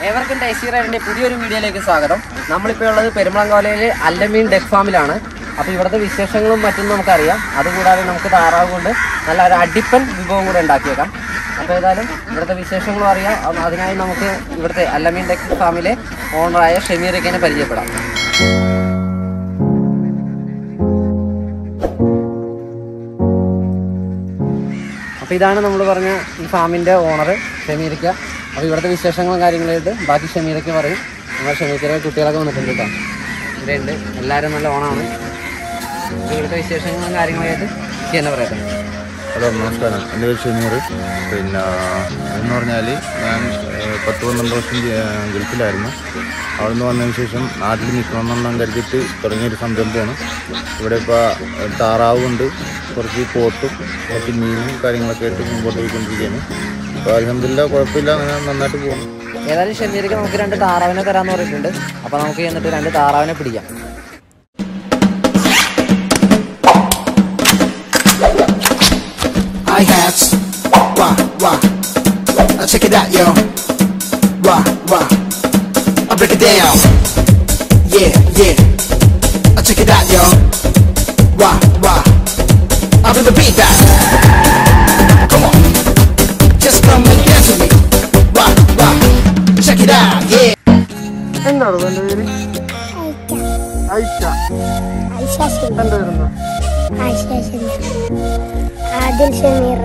ഏവർക്കും ടേസ്റ്റി റൈഡിന്റെ പുതിയൊരു വീഡിയോയിലേക്ക് സ്വാഗതം നമ്മളിപ്പോൾ ഉള്ളത് പെരുമ്പളംകോലയിലെ അല്ലമീൻ ഡെക് ഫാമിലാണ് അപ്പോൾ ഇവിടുത്തെ വിശേഷങ്ങളും മറ്റും നമുക്കറിയാം അതുകൂടാതെ നമുക്ക് താറാവ് കൊണ്ട് നല്ല ഒരു അടിപ്പൻ വിഭവം കൂടെ ഉണ്ടാക്കിയേക്കാം അപ്പോൾ ഏതായാലും ഇവിടുത്തെ വിശേഷങ്ങളും അറിയാം അപ്പം അതിനായി നമുക്ക് ഇവിടുത്തെ അല്ലമീൻ ഡെക് ഫാമിലെ ഓണറായ ഷമീറൊക്കെ പരിചയപ്പെടാം അപ്പോൾ ഇതാണ് നമ്മൾ പറഞ്ഞ ഈ ഫാമിൻ്റെ ഓണർ ഷമീറിക്ക അപ്പോൾ ഇവിടുത്തെ വിശേഷങ്ങളും കാര്യങ്ങളായിട്ട് ബാക്കി ഷമീറൊക്കെ പറയും നമ്മുടെ ഷമീറിൻ്റെ കുട്ടികളൊക്കെ വന്നിട്ടുണ്ട് കേട്ടോ ഇവിടെ ഉണ്ട് എല്ലാവരും നല്ല ഓണമാണ് അപ്പോൾ ഇവിടുത്തെ വിശേഷങ്ങളും കാര്യങ്ങളായിട്ട് ചെയ്യുന്ന പറയട്ടെ ഹലോ നമസ്കാരം എൻ്റെ പേര് ഷമീർ പിന്നെ എന്ന് പറഞ്ഞാൽ ഞാൻ ഏഹ്, പത്ത് പന്ത്രണ്ട് വർഷം ജ- ഗൾഫിലായിരുന്നു അവിടെ നിന്ന് വന്നതിന് ശേഷം നാട്ടിൽ നിൽക്കണമെന്നെല്ലാം കരുതിയിട്ട് തുടങ്ങിയൊരു സംരംഭമാണ് ഇവിടെ ഇപ്പോൾ താറാവുണ്ട് കുറച്ച് പോത്തും കുറച്ച് മീനും കാര്യങ്ങളൊക്കെ ആയിട്ട് മുമ്പോട്ട് പോയിക്കൊണ്ടിരിക്കുകയാണ് അപ്പോൾ അലഹമില്ല കുഴപ്പമില്ല അങ്ങനെ നന്നായിട്ട് പോകുന്നു ഏതായാലും ഷമീർക്ക് നമുക്ക് രണ്ട് താറാവിനെ തരാമെന്ന് പറഞ്ഞിട്ടുണ്ട് അപ്പോൾ നമുക്ക് എന്നിട്ട് രണ്ട് താറാവിനെ പിടിക്കാം hi hats. Wah, wah. Now check it out, yo. Wah, wah. I break it down. Yeah, yeah. Now check it out, yo. Wah, wah. I bring the beat back. Come on. Just come and dance with me. Wah, wah. Check it out, yeah. എന്താണ് തന്റെ പേര് ഐഷ എന്താ വരുന്ന ആദിൽ ഷമീർ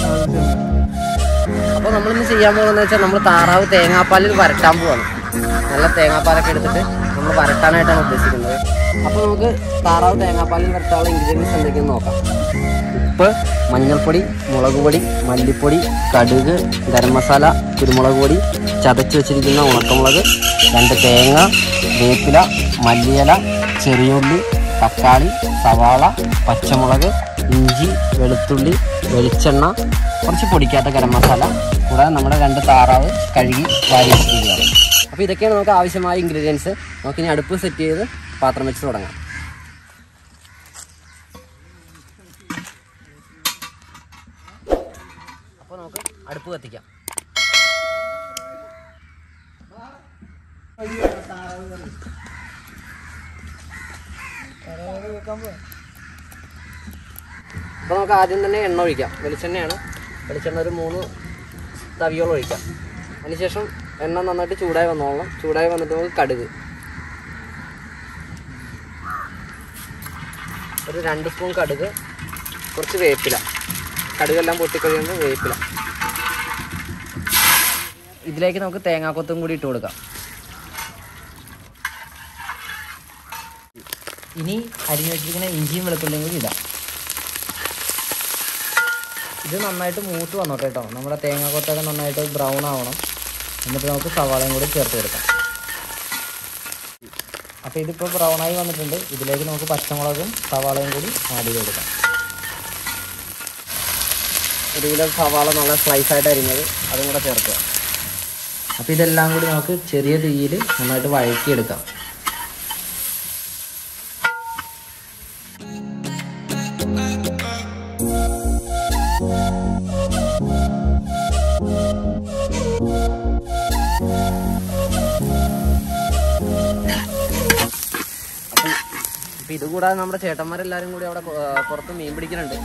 അപ്പോൾ നമ്മളിന്ന് ചെയ്യാൻ പോകുന്നത് വെച്ചാൽ നമ്മൾ താറാവ് തേങ്ങാപ്പാലിൽ വരട്ടാൻ പോവാണ് നല്ല തേങ്ങാപ്പാലൊക്കെ എടുത്തിട്ട് നമ്മൾ വരട്ടാനായിട്ടാണ് ഉദ്ദേശിക്കുന്നത് അപ്പോൾ നമുക്ക് താറാവ് തേങ്ങാപ്പാലിൽ വരട്ടാനുള്ള ഇൻഗ്രീഡിയൻസ് എന്തൊക്കെയെന്ന് നോക്കാം ഉപ്പ് മഞ്ഞൾപ്പൊടി മുളക് പൊടി മല്ലിപ്പൊടി കടുക് ഗരം മസാല കുരുമുളക് പൊടി ചതച്ച് വെച്ചിരിക്കുന്ന ഉണക്കമുളക് രണ്ട് തേങ്ങ വേപ്പില മല്ലിയില ചെറിയുള്ളി തക്കാളി സവാള പച്ചമുളക് ഇഞ്ചി വെളുത്തുള്ളി വെളിച്ചെണ്ണ കുറച്ച് പൊടിക്കാത്ത ഗരം മസാല കൂടാതെ നമ്മുടെ രണ്ട് താറാവ് കഴുകി വാരി വെച്ചിരിക്കുകയാണ് അപ്പോൾ ഇതൊക്കെയാണ് നമുക്ക് ആവശ്യമായ ഇൻഗ്രീഡിയൻസ് നമുക്കിനി അടുപ്പ് സെറ്റ് ചെയ്ത് പാത്രം വെച്ച് തുടങ്ങാം അപ്പോൾ നമുക്ക് അടുപ്പ് കത്തിക്കാം അപ്പോൾ നമുക്ക് ആദ്യം തന്നെ എണ്ണ ഒഴിക്കാം വെളിച്ചെണ്ണയാണ് വെളിച്ചെണ്ണ ഒരു മൂന്ന് തവിയോളം ഒഴിക്കാം അതിനുശേഷം എണ്ണ നന്നായിട്ട് ചൂടായി വന്നോളണം ചൂടായി വന്നിട്ട് നമുക്ക് കടുക് ഒരു രണ്ട് സ്പൂൺ കടുക് കുറച്ച് വേപ്പില കടുകെല്ലാം പൊട്ടിക്കഴിയുമ്പോൾ വേപ്പില ഇതിലേക്ക് നമുക്ക് തേങ്ങാക്കൊത്തും കൂടി ഇട്ട് കൊടുക്കാം ഇനി അരിഞ്ഞു വെച്ചിരിക്കുന്ന ഇഞ്ചിയും വെളുത്തുള്ളിയും കൂടി ഇടാം ഇത് നന്നായിട്ട് മൂത്ത് വന്നോട്ടെ കേട്ടോ നമ്മുടെ തേങ്ങാക്കൊത്തൊക്കെ നന്നായിട്ട് ബ്രൗൺ ആവണം എന്നിട്ട് നമുക്ക് സവാളയും കൂടി ചേർത്ത് കൊടുക്കാം അപ്പോൾ ഇതിപ്പോൾ ബ്രൗൺ ആയി വന്നിട്ടുണ്ട് ഇതിലേക്ക് നമുക്ക് പച്ചമുളകും സവാളയും കൂടി ആഡ് ചെയ്ത് കൊടുക്കാം ഒരു കിലോ സവാള നല്ല സ്ലൈസ് ആയിട്ട് അരിഞ്ഞത് അതും കൂടെ ചേർക്കുക അപ്പോൾ ഇതെല്ലാം കൂടി നമുക്ക് ചെറിയ തീയിൽ നന്നായിട്ട് വഴറ്റിയെടുക്കാം അപ്പം ഇത് കൂടാതെ നമ്മുടെ ചേട്ടന്മാരെല്ലാരും കൂടി അവിടെ പു- ആ, പുറത്ത് മീൻ പിടിക്കുന്നുണ്ട്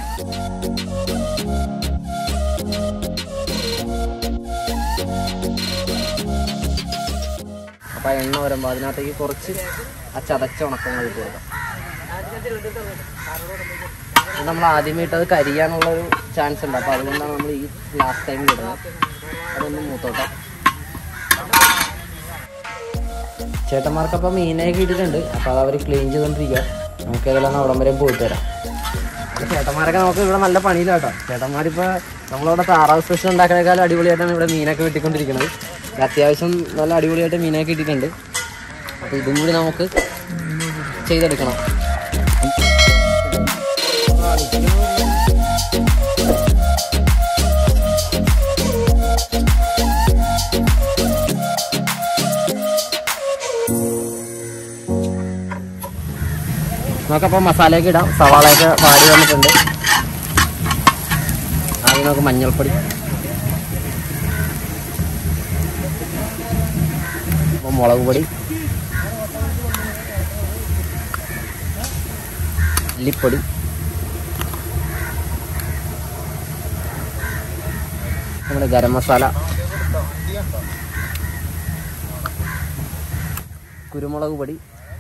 അപ്പൊ ആ എണ്ണ വരുമ്പോൾ അതിനകത്തേക്ക് കുറച്ച് ആ ചതച്ച ഉണക്കങ്ങൾ ഇട്ട് കൊടുക്കാം ഇത് നമ്മൾ ആദ്യമേ ഇട്ടത് കരിയാനുള്ള ഒരു ചാൻസ് ഉണ്ട് അപ്പോൾ അതുകൊണ്ടാണ് നമ്മൾ ഈ ലാസ്റ്റ് ടൈം ഇടുന്നത് അതൊന്ന് മൂത്തോട്ടെ ചേട്ടന്മാർക്കപ്പോൾ മീനൊക്കെ ഇട്ടിട്ടുണ്ട് അപ്പോൾ അത് അവർ ക്ലീൻ ചെയ്തുകൊണ്ടിരിക്കുക നമുക്ക് ഏതെല്ലാം അവിടം വരെയും പോയിട്ട് വരാം അപ്പോൾ ചേട്ടന്മാരൊക്കെ നമുക്ക് ഇവിടെ നല്ല പണിയിലാട്ടോ ചേട്ടന്മാരിപ്പോൾ നമ്മളിവിടെ താറാവ് സ്പെഷ്യൽ ഉണ്ടാക്കുന്നേക്കാളും അടിപൊളിയായിട്ടാണ് ഇവിടെ മീനൊക്കെ വെട്ടിക്കൊണ്ടിരിക്കുന്നത് ഇത് അത്യാവശ്യം നല്ല അടിപൊളിയായിട്ട് മീനൊക്കെ ഇട്ടിട്ടുണ്ട് അപ്പോൾ ഇതും കൂടി നമുക്ക് ചെയ്തെടുക്കണം നമുക്കപ്പോൾ മസാലയൊക്കെ ഇടാം സവാളയൊക്കെ വാടി വന്നിട്ടുണ്ട് ആദ്യം നമുക്ക് മഞ്ഞൾപ്പൊടി മുളക് പൊടി മല്ലിപ്പൊടി നമ്മുടെ ഗരം മസാല കുരുമുളക് പൊടി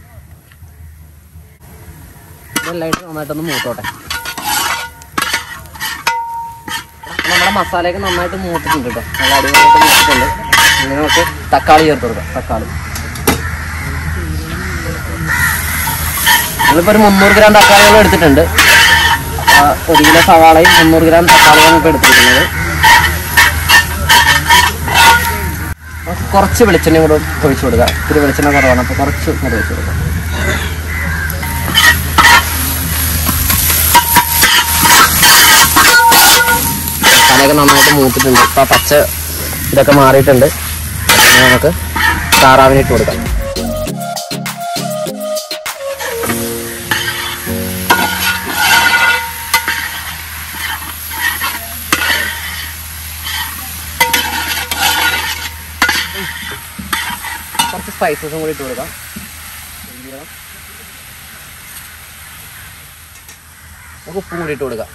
ഇതെല്ലാം ഇട്ട് നന്നായിട്ടൊന്ന് മൂത്തോട്ടെ അപ്പൊ നമ്മുടെ മസാലയൊക്കെ നന്നായിട്ട് മൂത്തിട്ടുണ്ട് കേട്ടോ നല്ല അടിപൊളിയായിട്ട് മൂത്തിട്ടുണ്ട് ഇനി നമുക്ക് തക്കാളി ചേർത്ത് കൊടുക്കാം തക്കാളി നമ്മളിപ്പോൾ ഒരു മുന്നൂറ് ഗ്രാം തക്കാളികൾ എടുത്തിട്ടുണ്ട് ആ, ഒരു കിലോ സവാളയും മുന്നൂറ് ഗ്രാം തക്കാളിയാണ് ഇപ്പോൾ എടുത്തിരിക്കുന്നത് നമുക്ക് കുറച്ച് വെളിച്ചെണ്ണ കൂടെ ഒഴിച്ചു കൊടുക്കുക ഒരു വെളിച്ചെണ്ണ കുറവാണ് അപ്പോൾ കുറച്ച് കൂടെ ഒഴിച്ചു കൊടുക്കുക മസാലയൊക്കെ നന്നായിട്ട് മൂത്തിട്ടുണ്ട് ഇപ്പം ആ പച്ച ഇതൊക്കെ മാറിയിട്ടുണ്ട് ഇനി നമുക്ക് താറാവിന് ഇട്ട് കൊടുക്കാം കുറച്ച് സ്പൈസസും കൂടി ഇട്ട് കൊടുക്കാം ജീരകം. നമുക്ക് ഉപ്പും കൂടി ഇട്ട് കൊടുക്കാം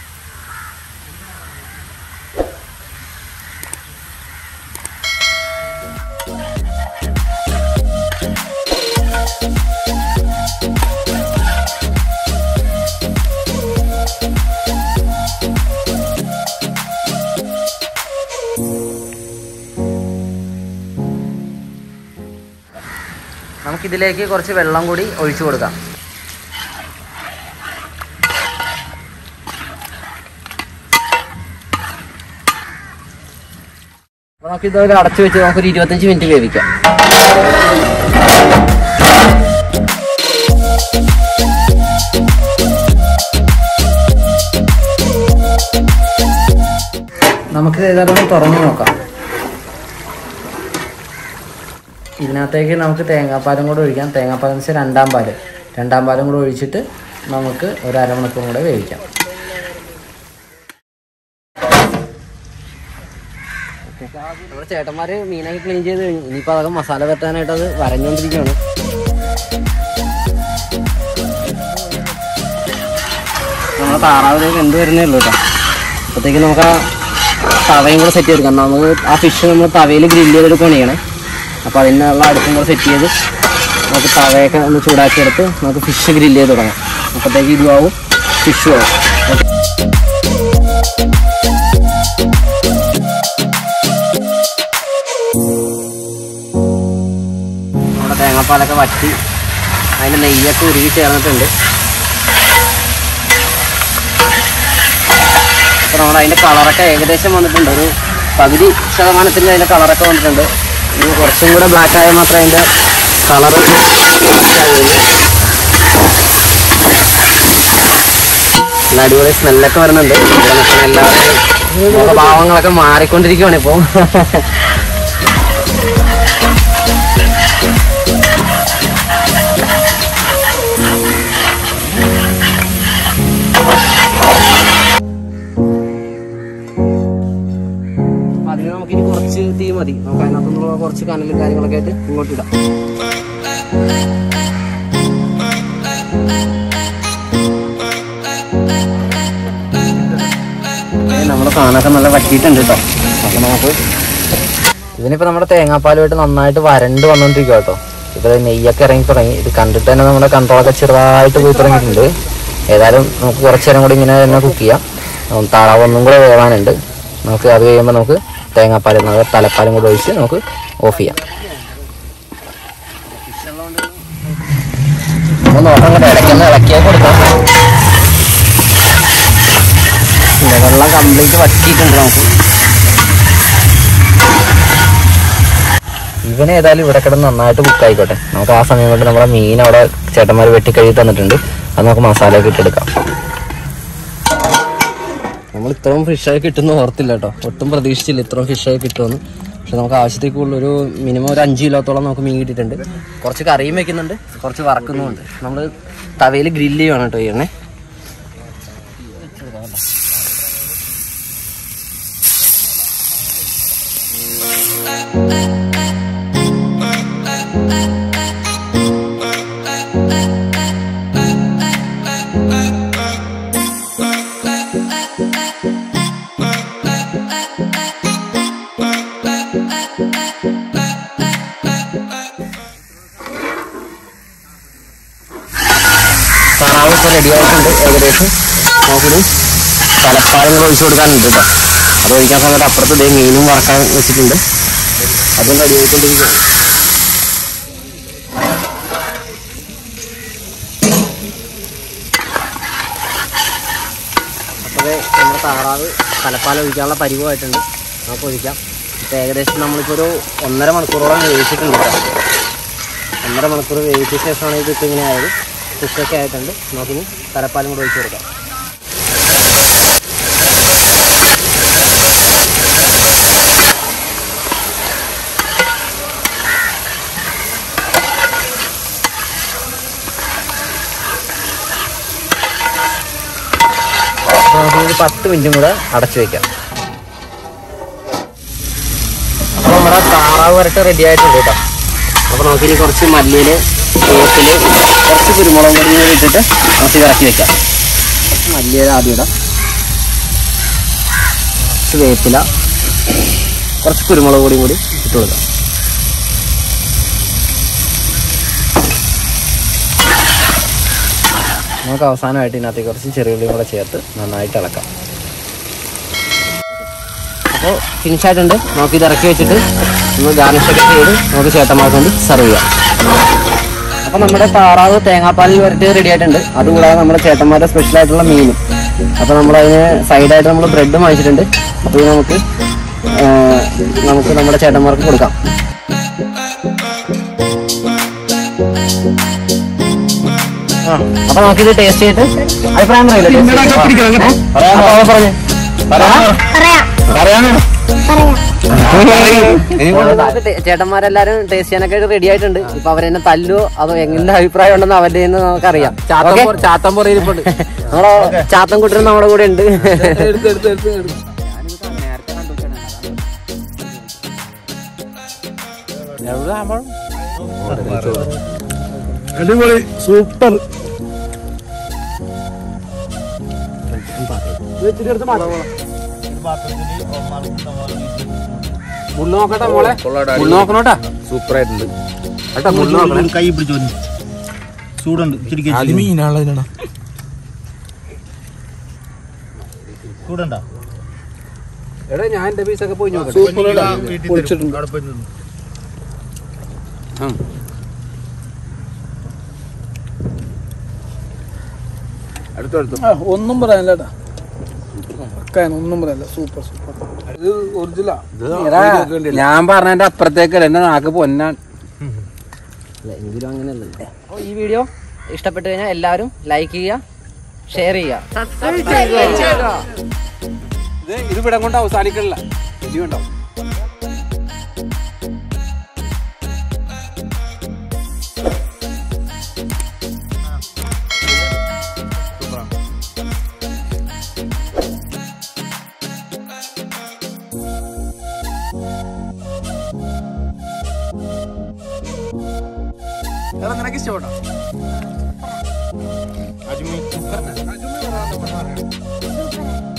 നമുക്കിതിലേക്ക് കുറച്ച് വെള്ളം കൂടി ഒഴിച്ചു കൊടുക്കാം അപ്പോൾ നമുക്ക് ഇതുപോലെ അടച്ചു വെച്ച് നമുക്കൊരു ഇരുപത്തഞ്ച് മിനിറ്റ് വേവിക്കാം നമുക്ക് ഏതായാലും തുറന്നു നോക്കാം ഇതിനകത്തേക്ക് നമുക്ക് തേങ്ങാപ്പാലും കൂടെ ഒഴിക്കാം തേങ്ങാപ്പാൽ എന്ന് വെച്ചാൽ രണ്ടാം പാല് രണ്ടാം പാലും കൂടെ ഒഴിച്ചിട്ട് നമുക്ക് ഒരു അരമണിക്കൂർ കൂടെ വേവിക്കാം നമ്മുടെ ചേട്ടന്മാര് മീനൊക്കെ ക്ലീൻ ചെയ്ത് കഴിഞ്ഞു ഇനിയിപ്പോൾ അതൊക്കെ മസാല പറ്റാനായിട്ട് അത് വരഞ്ഞുകൊണ്ടിരിക്കുകയാണ് നമ്മുടെ താറാവിലേക്ക് എന്ത് വരുന്നേ ഉള്ളൂ കേട്ടോ അപ്പോഴത്തേക്ക് നമുക്ക് ആ തവയും കൂടെ സെറ്റ് ചെയ്തെടുക്കാം നമുക്ക് ആ ഫിഷ് നമ്മൾ തവയിൽ ഗ്രില്ല് ചെയ്തെടുക്കുകയാണ് ചെയ്യണേ അപ്പോൾ അതിനുള്ള അടുപ്പും കൂടെ സെറ്റ് ചെയ്ത് നമുക്ക് തവയൊക്കെ ഒന്ന് ചൂടാക്കിയെടുത്ത് നമുക്ക് ഫിഷ് ഗ്രില്ല് ചെയ്ത് തുടങ്ങാം അപ്പോഴത്തേക്ക് ഇതും ആവും ഫിഷും ആവും ഓക്കെ നമ്മുടെ തേങ്ങാപ്പാലൊക്കെ വറ്റി അതിൻ്റെ നെയ്യൊക്കെ ഉരുകി ചേർന്നിട്ടുണ്ട് അപ്പോൾ നമ്മുടെ അതിൻ്റെ കളറൊക്കെ ഏകദേശം വന്നിട്ടുണ്ട് ഒരു പകുതി ശതമാനത്തിൻ്റെ അതിൻ്റെ കളറൊക്കെ വന്നിട്ടുണ്ട് ഇനി കുറച്ചും കൂടെ ബ്ലാക്ക് ആയാൽ മാത്രമേ അതിൻ്റെ കളർ നല്ല അടിപൊളി സ്മെല്ലൊക്കെ വരുന്നുണ്ട് ഇവിടെ നിൽക്കുന്ന എല്ലാവരും മുഖഭാവങ്ങളൊക്കെ മാറിക്കൊണ്ടിരിക്കുകയാണ് ഇപ്പോൾ അപ്പൊ അതിന് നമുക്ക് ഇനി കുറച്ച് തീ മതി നമുക്ക് അതിനകത്തുനിന്നുള്ള കുറച്ച് കനലും കാര്യങ്ങളൊക്കെ ആയിട്ട് ഇങ്ങോട്ട് ഇടാം ഏ, നമ്മുടെ സാധനമൊക്കെ നല്ല വറ്റിയിട്ടുണ്ട് കേട്ടോ അപ്പൊ നമുക്ക് ഇതിനിപ്പോ നമ്മുടെ തേങ്ങാപ്പാലുമായിട്ട് നന്നായിട്ട് വരണ്ട് വന്നോണ്ടിരിക്കുക കേട്ടോ ഇപ്പൊ നെയ്യൊക്കെ ഇറങ്ങി തുടങ്ങി ഇത് കണ്ടിട്ട് തന്നെ നമ്മുടെ കൺട്രോളൊക്കെ ചെറുതായിട്ട് പോയി തുടങ്ങിയിട്ടുണ്ട് ഏതായാലും നമുക്ക് കുറച്ച് നേരം കൂടി ഇങ്ങനെ തന്നെ കുക്ക് ചെയ്യാം ഉം, താറാവ് ഒന്നും കൂടെ വേവാനുണ്ട് നമുക്ക് അത് കഴിയുമ്പോൾ നമുക്ക് തേങ്ങാപ്പാൽ നമുക്ക് തലപ്പാലും കൂടെ ഒഴിച്ച് നമുക്ക് ഓഫ് ചെയ്യാം ഒന്ന് നോക്കാം കേട്ടോ ഇടയ്ക്കൊന്ന് ഇളക്കിയാൽ കൊടുക്കാം ഇല്ല, വെള്ളം കംപ്ലീറ്റ് വറ്റിയിട്ടുണ്ട് നമുക്ക് ഇവനെ ഏതായാലും ഇവിടെ കിടന്ന് നന്നായിട്ട് കുക്ക് ആയിക്കോട്ടെ നമുക്ക് ആ സമയം കൊണ്ട് നമ്മുടെ മീൻ അവിടെ ചേട്ടന്മാർ വെട്ടിക്കഴുകി തന്നിട്ടുണ്ട് അത് നമുക്ക് മസാലയൊക്കെ ഇട്ടെടുക്കാം നമ്മൾ ഇത്രയും ഫിഷായി കിട്ടുന്ന ഓർത്തില്ല കേട്ടോ ഒട്ടും പ്രതീക്ഷിച്ചില്ല ഇത്രയും ഫിഷായി കിട്ടുമെന്ന് പക്ഷെ നമുക്ക് ആവശ്യത്തേക്കുള്ള ഒരു മിനിമം ഒരു അഞ്ച് കിലോത്തോളം നമുക്ക് മീൻ കിട്ടിയിട്ടുണ്ട് കുറച്ച് കറിയും വെക്കുന്നുണ്ട് കുറച്ച് വറക്കുന്നുമുണ്ട് നമ്മൾ തവയിൽ ഗ്രില്ല് ചെയ്യണം കേട്ടോ ചെയ്യണേ സമയത്ത് നമുക്കിനി തലപ്പാലും കൂടെ ഒഴിച്ചു കൊടുക്കാനുണ്ട് കേട്ടോ അത് ഒഴിക്കാൻ സമയത്ത് അപ്പുറത്ത് ഇതേ മീനും വറക്കാൻ വെച്ചിട്ടുണ്ട് അതും റെഡി ആയിക്കൊണ്ടിരിക്കുകയാണ് അപ്പോൾ നമ്മുടെ താറാവ് തലപ്പാലം ഒഴിക്കാനുള്ള പരിവുമായിട്ടുണ്ട് നമുക്ക് ഒഴിക്കാം ഇപ്പം ഏകദേശം നമ്മളിപ്പോൾ ഒരു ഒന്നര മണിക്കൂറോളം വേവിച്ചിട്ടുണ്ട് കേട്ടോ ഒന്നര മണിക്കൂർ വേവിച്ച ശേഷമാണ് ഇത് ഇപ്പം ഇങ്ങനെ ആയത് ഫിഷൊക്കെ ആയിട്ടുണ്ട് നമുക്കിനി തലപ്പാലും കൂടെ ഒഴിച്ച് കൊടുക്കാം അപ്പോൾ നമുക്കൊരു പത്ത് മിനിറ്റും കൂടെ അടച്ചു വയ്ക്കാം അപ്പോൾ നമ്മുടെ താറാവ് വരട്ട് റെഡി ആയിട്ടുണ്ട് കേട്ടോ അപ്പോൾ നമുക്കിനി കുറച്ച് മല്ലിയിൽ വേപ്പില് കുറച്ച് കുരുമുളക് പൊടി കൂടി ഇട്ടിട്ട് നമുക്ക് ഇറക്കി വെക്കാം കുറച്ച് മല്ലിയില ആദ്യം ഇടാം കുറച്ച് വേപ്പില കുറച്ച് കുരുമുളക് പൊടിയും കൂടി ഇട്ട് കൊടുക്കാം നമുക്ക് അവസാനമായിട്ട് ഇതിനകത്ത് കുറച്ച് ചെറിയുള്ളിയും കൂടെ ചേർത്ത് നന്നായിട്ട് ഇളക്കാം അപ്പോൾ ഫിനിഷ് ആയിട്ടുണ്ട് നമുക്ക് ഇത് ഇറക്കി വെച്ചിട്ട് ഒന്ന് ഗാർണിഷൊക്കെ ചെയ്ത് നമുക്ക് ചേട്ടന്മാർക്ക് വേണ്ടി സെർവ് ചെയ്യാം അപ്പോൾ നമ്മുടെ താറാവ് തേങ്ങാപ്പാലിൽ വരട്ടി റെഡി ആയിട്ടുണ്ട് അതുകൂടാതെ നമ്മുടെ ചേട്ടന്മാരുടെ സ്പെഷ്യൽ ആയിട്ടുള്ള മീനും അപ്പോൾ നമ്മൾ അതിന് സൈഡായിട്ട് നമ്മൾ ബ്രെഡ് വാങ്ങിച്ചിട്ടുണ്ട് അപ്പോൾ ഇത് നമുക്ക് ആ, നമുക്ക് നമ്മുടെ ചേട്ടന്മാർക്ക് കൊടുക്കാം ആ അപ്പോൾ നമുക്കിത് ടേസ്റ്റ് ചെയ്തിട്ട് അഭിപ്രായം പറയില്ല പറഞ്ഞേ പറയാം ചേട്ടന്മാരെല്ലാരും ടേസ്റ്റ് ചെയ്യാനൊക്കെ റെഡി ആയിട്ടുണ്ട് ഇപ്പൊ അവരെന്നെ തല്ലുവോ അതോ എങ്ങനെ അഭിപ്രായം ഉണ്ടെന്ന് അവരുടെ നിന്ന് നമുക്കറിയാം ചാത്തം പുറയിരിപ്പുണ്ട് നമ്മളെ ചാത്തം കുട്ടനും നമ്മുടെ കൂടെ ഉണ്ട് അടിപൊളി സൂപ്പർ മുള്ളു നോക്കട്ടെ മോളെ മുള്ളു നോക്കണോട്ടാ സൂപ്പർ ആയിട്ടുണ്ട് കേട്ടോ മുള്ളു നോക്കണം കൈ പിടിച്ചു ചൂടുണ്ട് ഇച്ചിരി അത് മീനാളാ ചൂടുണ്ടോ എടാ ഞാൻ എന്റെ പീസൊക്കെ പോയി നോക്കട്ടെ പൊളിച്ചിട്ടുണ്ട് അടുത്തടുത്ത് ആ, ഒന്നും പറയാനില്ലടാ പക്കായാണ് ഒന്നും പറയാനില്ല സൂപ്പർ സൂപ്പർ ഇത് ഒറിജിനലാ ഞാൻ പറഞ്ഞതിന്റെ അപ്പുറത്തേക്കല്ല എന്റെ നാക്ക് പൊന്നാൻ എങ്കിലും അങ്ങനെയല്ലേ അപ്പോൾ ഈ വീഡിയോ ഇഷ്ടപ്പെട്ടു കഴിഞ്ഞാൽ എല്ലാവരും ലൈക്ക് ചെയ്യുക ഷെയർ ചെയ്യുക ഇത് ഇത് ഇവിടെ കൊണ്ട് അവസാനിക്കണില്ല ഇനി ഉണ്ടാവും എടാ നിനക്ക് ഇഷ്ടപ്പെട്ടോ അജ്മി